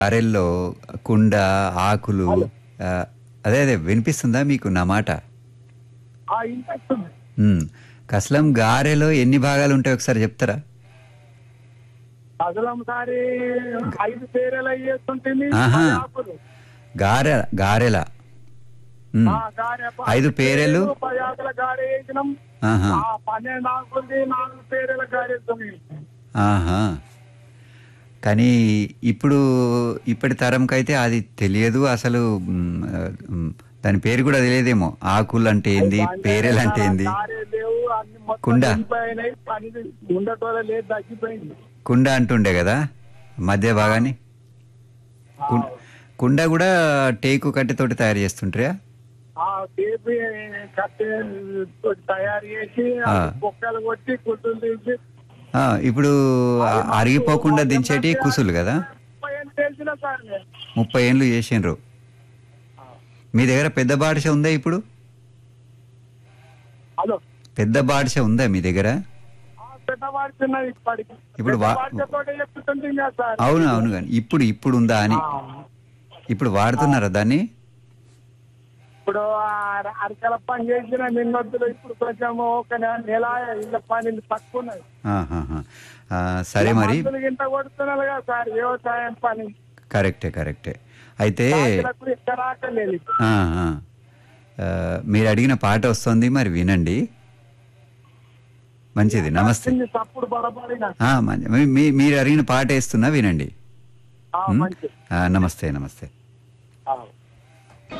గారెల్లో కుండ ఆకులు ఆ, అదే అదే వినిపిస్తుందా మీకు నా మాట ఆ ఇంట్రెస్ట్ ఉమ్. కసలం గారెలో ఎన్ని భాగాలు ఉంటాయి ఒకసారి చెప్తారా అసలు ఒకసారి ఐదు పేరెలు అయ్యేస్తుంటుంది ఆహా. పది ఆకులు. గారె గారెల ఉమ్. ఆ, గారె ప- ఐదు పేరెలు? పది ఆకుల గారె వేసినాం ఆహా ఆ పన్నెండు ఆకులది నాలుగు పేరెల గారె వేస్తుంది ఆహా కానీ ఇప్పుడు ఇప్పటి తరంకైతే అది తెలియదు అసలు మ్, ఆ, మ్, దాని పేరు కూడా తెలియదేమో ఆకులు అంటే ఏంది పేరెలు అంటే ఏంది గారె లేవు అన్ని మొత్తం కుండ. నిండిపోయినాయి పని ఉండటం లేదు తగ్గిపోయింది కుండ అంటుండే కదా మధ్య భాగాన్ని కు- కుండ కూడా టేకు కట్టెతోటి తయారు చేస్తుంటారా ఆ టేపి కట్టె తోటి తయారు చేసి ఆ. బొక్కలు కొట్టి కుట్టులు తీసి ఆ, ఇప్పుడు ఆ- అరిగిపోకుండా దించేటి కుసులు కదా ముప్పై ఏళ్ళు తెలిసిన సార్ నేను. ముప్పై ఏళ్ళు చేసిండ్రు మీ దగ్గర పెద్ద బాడిష ఉందా ఇప్పుడు హలో పెద్ద బాడిష ఉందా మీ దగ్గర ఆ, పెద్దవాడి చిన్నది ఇప్పటికి ఇప్పుడు వా- పెద్దవాడితోటే చెప్తుంటే ఇంకా సార్ అవును అవును కానీ ఇప్పుడు ఇప్పుడు ఉందా అని ఆ. ఇప్పుడు వాడుతున్నారా దాన్ని ఇప్పుడు ఆ అరకల పని చేసిన నిన్నొద్దులు ఇప్పుడు కొంచెం ఒక నె- నెల ఇళ్ళ పని తక్కువ ఉన్నది ఆహాహా. ఆ, సరే మరి మందులు గింట కొడుతున్నారు కదా సార్ వ్యవసాయం పని కరెక్టే కరెక్టే అయితే రైతులకు ఇక్కడ రాకలేదు ఆ, ఆ. ఆ, మీరు అడిగిన పాట వస్తుంది మరి వినండి మంచిది నమస్తే తప్పుడు బడబడిన ఆ, మంచి- మీ- మీ- మీరు అడిగిన పాట వేస్తున్నా వినండి ఆ, ఉమ్? మంచి ఆ, నమస్తే నమస్తే ఆ.